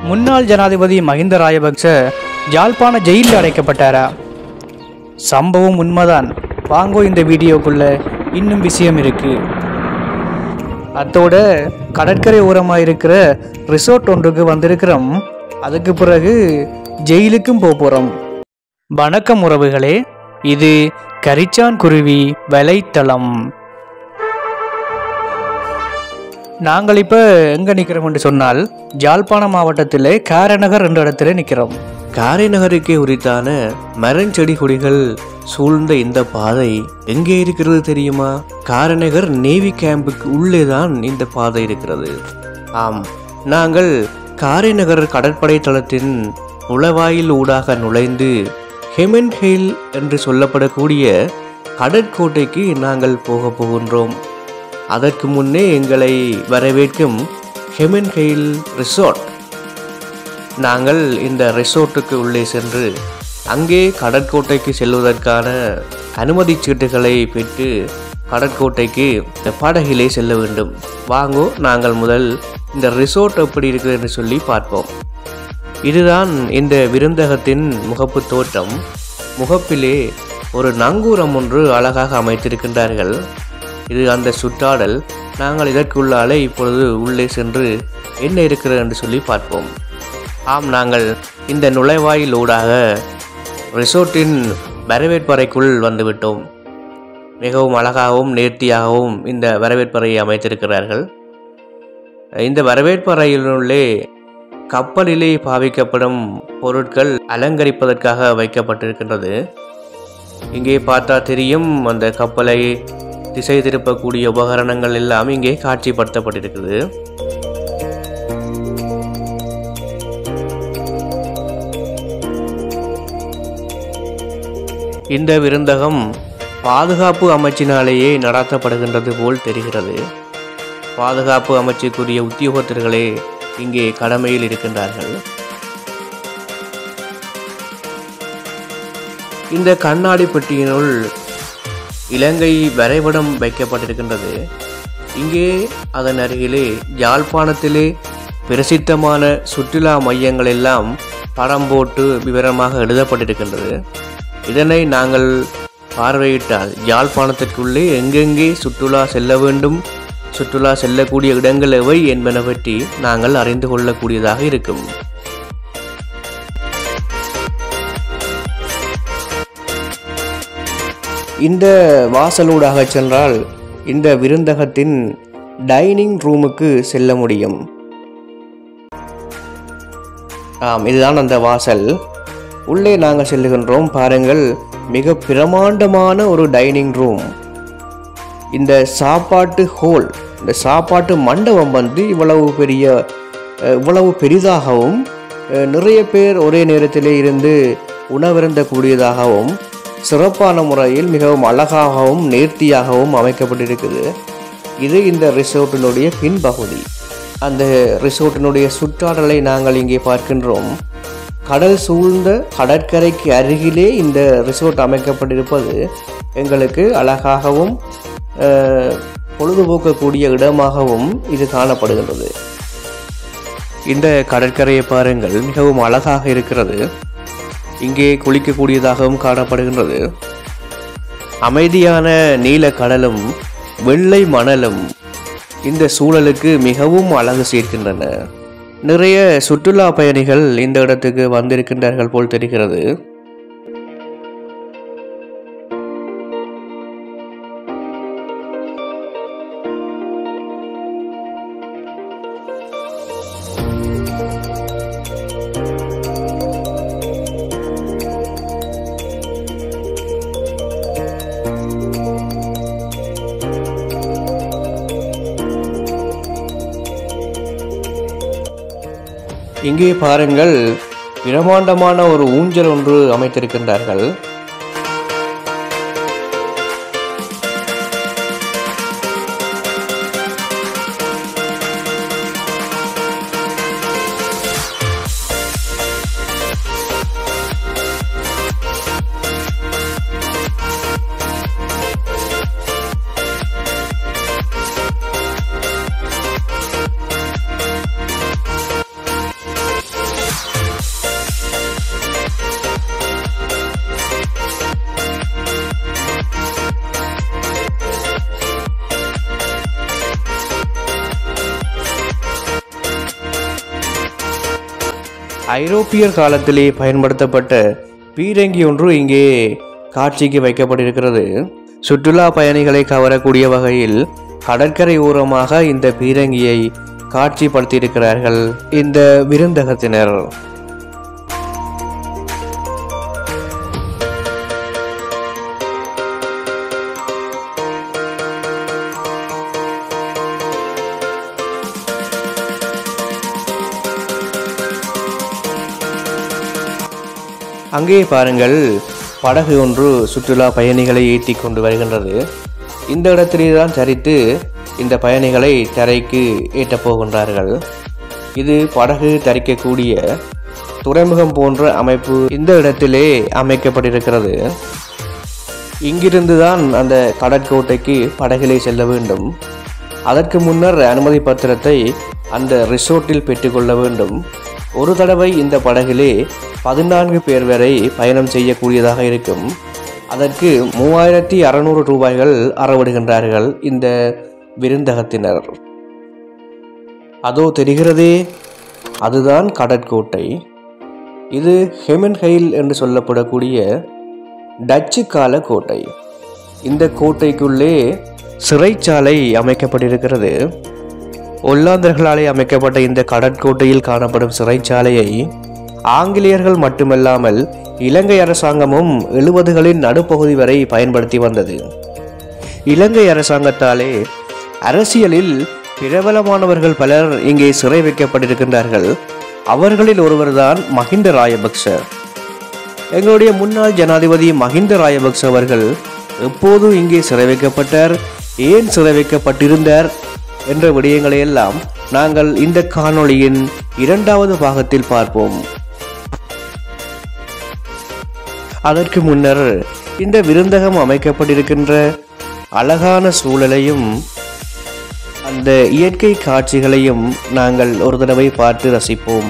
முன்னாள் ஜனாதிபதி மஹிந்த ராஜபக்ச யாழ்ப்பாண ஜெயிலில் அடைக்கப்பட்டாரா சம்பவம் உண்மைதான் வாங்கோ இந்த வீடியோக்குள்ள இன்னும் விஷயம் இருக்கு அத்தோட கடற்கரை ஓரமாக இருக்கிற ரிசோர்ட் ஒன்றுக்கு வந்திருக்கிறோம் அதுக்கு பிறகு ஜெயிலுக்கும் போக போகிறோம் வணக்கம் உறவுகளே இது கரிச்சான் குருவி வலைத்தளம் நாங்கள் இப்போ எங்கே நிற்கிறோம்னு சொன்னால் ஜாழ்ப்பாணம் மாவட்டத்தில் காரநகர் என்ற இடத்துல நிற்கிறோம் காரைநகருக்கு உரித்தான மரஞ்செடி கொடிகள் சூழ்ந்த இந்த பாதை எங்கே இருக்கிறது தெரியுமா காரைநகர் நேவி கேம்புக்கு உள்ளே தான் இந்த பாதை இருக்கிறது ஆம் நாங்கள் காரைநகர் கடற்படை தளத்தின் நுழைவாயில் ஊடாக நுழைந்து ஹெமன் ஹெயில் என்று சொல்லப்படக்கூடிய கடற்கோட்டைக்கு நாங்கள் போக போகின்றோம் அதற்கு முன்னே எங்களை வரவேற்கும் ஹெமன் ஹெயில் ரிசார்ட் நாங்கள் இந்த ரிசோர்ட்டுக்கு உள்ளே சென்று அங்கே கடற்கோட்டைக்கு செல்வதற்கான அனுமதி சீட்டுகளை பெற்று கடற்கோட்டைக்கு இந்த படகிலே செல்ல வேண்டும் வாங்கோ நாங்கள் முதல் இந்த ரிசோர்ட் எப்படி இருக்குது என்று சொல்லி பார்ப்போம் இதுதான் இந்த விருந்தகத்தின் முகப்பு தோற்றம் முகப்பிலே ஒரு நங்கூரம் ஒன்று அழகாக அமைத்திருக்கின்றார்கள் இது அந்த சுற்றாடல் நாங்கள் இதற்குள்ளாலே இப்பொழுது உள்ளே சென்று என்ன இருக்கிறது என்று சொல்லி பார்ப்போம் ஆம் நாங்கள் இந்த நுழைவாயில் ஊடாக ரிசோர்ட்டின் வரவேற்பறைக்குள் வந்துவிட்டோம் மிகவும் அழகாகவும் நேர்த்தியாகவும் இந்த வரவேற்பறையை அமைத்திருக்கிறார்கள் இந்த வரவேற்பறையினுள்ளே கப்பலிலே பாவிக்கப்படும் பொருட்கள் அலங்கரிப்பதற்காக வைக்கப்பட்டிருக்கின்றது இங்கே பார்த்தா தெரியும் அந்த கப்பலை திசை திருப்பக்கூடிய உபகரணங்கள் எல்லாம் இங்கே காட்சிப்படுத்தப்பட்டிருக்குது இந்த விருந்தகம் பாதுகாப்பு அமைச்சினாலேயே நடத்தப்படுகின்றது போல் தெரிகிறது பாதுகாப்பு அமைச்சுக்குரிய உத்தியோகத்தர்களே இங்கே கடமையில் இருக்கின்றார்கள் இந்த கண்ணாடி பெட்டியினுள் இலங்கை வரைபடம் வைக்கப்பட்டிருக்கின்றது இங்கே அதன் அருகிலே யாழ்ப்பாணத்திலே பிரசித்தமான சுற்றுலா மையங்கள் எல்லாம் படம் போட்டு விவரமாக எழுதப்பட்டிருக்கின்றது இதனை நாங்கள் பார்வையிட்டால் யாழ்ப்பாணத்திற்குள்ளே எங்கெங்கே சுற்றுலா செல்ல வேண்டும் சுற்றுலா செல்லக்கூடிய இடங்கள் எவை என்பன பற்றி நாங்கள் அறிந்து கொள்ளக்கூடியதாக இருக்கும் இந்த வாசலூடாக சென்றால் இந்த விருந்தகத்தின் டைனிங் ரூமுக்கு செல்ல முடியும் ஆம் இதுதான் அந்த வாசல் உள்ளே நாங்கள் செல்லுகின்றோம் பாருங்கள் மிக பிரமாண்டமான ஒரு டைனிங் ரூம் இந்த சாப்பாட்டு ஹோல் இந்த சாப்பாட்டு மண்டபம் வந்து இவ்வளவு பெரிய அஹ், இவ்வளவு பெரிதாகவும் அஹ், நிறைய பேர் ஒரே நேரத்திலே இருந்து உணவருந்தக்கூடியதாகவும் சிறப்பான முறையில் மிகவும் அழகாகவும் நேர்த்தியாகவும் அமைக்கப்பட்டிருக்குது இது இந்த ரிசோர்ட்டினுடைய பின்பகுதி அந்த ரிசோர்ட்டினுடைய சுற்றாடலை நாங்கள் இங்கே பார்க்கின்றோம் கடல் சூழ்ந்த கடற்கரைக்கு அருகிலே இந்த ரிசோர்ட் அமைக்கப்பட்டிருப்பது எங்களுக்கு அழகாகவும் அஹ், பொழுதுபோக்கக்கூடிய இடமாகவும் இது காணப்படுகின்றது இந்த கடற்கரையை பாருங்கள் மிகவும் அழகாக இருக்கிறது இங்கே குளிக்கக்கூடியதாகவும் காணப்படுகின்றது அமைதியான நீல கடலும் வெள்ளை மணலும் இந்த சூழலுக்கு மிகவும் அழகு சேர்க்கின்றன நிறைய சுற்றுலா பயணிகள் இந்த இடத்துக்கு வந்திருக்கின்றார்கள் போல் தெரிகிறது இங்கே பாருங்கள் பிரமாண்டமான ஒரு ஊஞ்சல் ஒன்று அமைத்திருக்கின்றார்கள் ஐரோப்பியர் காலத்திலே பயன்படுத்தப்பட்ட பீரங்கி ஒன்று இங்கே காட்சிக்கு வைக்கப்பட்டிருக்கிறது சுற்றுலா பயணிகளை கவரக்கூடிய வகையில் கடற்கரை ஓரமாக இந்த பீரங்கியை காட்சிப்படுத்தியிருக்கிறார்கள் இந்த விருந்தகத்தினர் அங்கே பாருங்கள் படகு ஒன்று சுற்றுலா பயணிகளை ஏற்றி கொண்டு வருகின்றது இந்த இடத்திலே தான் சரித்து இந்த பயணிகளை தரைக்கு ஏற்றப் போகின்றார்கள் இது படகு தரிக்கக்கூடிய துறைமுகம் போன்ற அமைப்பு இந்த இடத்திலே அமைக்கப்பட்டிருக்கிறது இங்கிருந்து தான் அந்த கடற்கோட்டைக்கு படகிலே செல்ல வேண்டும் அதற்கு முன்னர் அனுமதி பத்திரத்தை அந்த ரிசோர்ட்டில் பெற்றுக்கொள்ள வேண்டும் ஒரு தடவை இந்த படகிலே பதினான்கு பேர் வரை பயணம் செய்யக்கூடியதாக இருக்கும் அதற்கு மூவாயிரத்தி அறநூறு ரூபாய்கள் அறவிடுகின்றார்கள் இந்த விருந்தகத்தினர் அதோ தெரிகிறதே அதுதான் கடற்கோட்டை இது ஹெமன்ஹெயில் என்று சொல்லப்படக்கூடிய டச்சு கால கோட்டை இந்த கோட்டைக்குள்ளே சிறைச்சாலை அமைக்கப்பட்டிருக்கிறது ஒல்லாந்தர்களாலே அமைக்கப்பட்ட இந்த கடற்கோட்டையில் காணப்படும் சிறைச்சாலையை ஆங்கிலேயர்கள் மட்டுமல்லாமல் இலங்கை அரசாங்கமும் எழுபதுகளின் நடுப்பகுதி வரை பயன்படுத்தி வந்தது இலங்கை அரசாங்கத்தாலே அரசியலில் பிரபலமானவர்கள் பலர் இங்கே சிறை வைக்கப்பட்டிருக்கின்றார்கள் அவர்களில் ஒருவர்தான் மஹிந்த ராயபக்ச எங்களுடைய முன்னாள் ஜனாதிபதி மஹிந்த ராயபக்ச அவர்கள் எப்போது இங்கே சிறை வைக்கப்பட்டார் ஏன் சிறை வைக்கப்பட்டிருந்தார் என்ற விடயங்களை எல்லாம் நாங்கள் இந்த காணொளியின் இரண்டாவது பாகத்தில் பார்ப்போம் அதற்கு முன்னர் இந்த விருந்தகம் அமைக்கப்பட்டிருக்கின்ற அழகான சூழலையும் அந்த இயற்கை காட்சிகளையும் நாங்கள் ஒரு தடவை பார்த்து ரசிப்போம்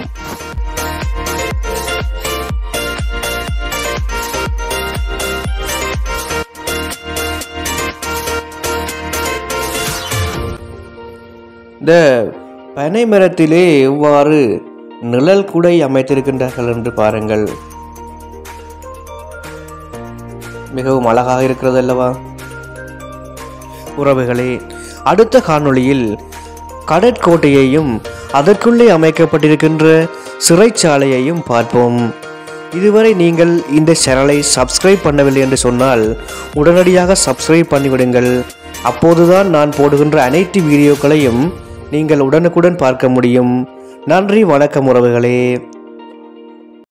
இந்த பனை மரத்திலே எவ்வாறு நிழல் குடை அமைத்திருக்கின்றார்கள் என்று பாருங்கள் மிகவும் அழகாக இருக்கிறது அல்லவா உறவுகளே அடுத்த காணொளியில் கடற்கோட்டையையும் அதற்குள்ளே அமைக்கப்பட்டிருக்கின்ற சிறைச்சாலையையும் பார்ப்போம் இதுவரை நீங்கள் இந்த சேனலை சப்ஸ்கிரைப் பண்ணவில்லை என்று சொன்னால் உடனடியாக சப்ஸ்கிரைப் பண்ணிவிடுங்கள் அப்போதுதான் நான் போடுகின்ற அனைத்து வீடியோக்களையும் நீங்கள் உடனுக்குடன் பார்க்க முடியும் நன்றி வணக்கம் உறவுகளே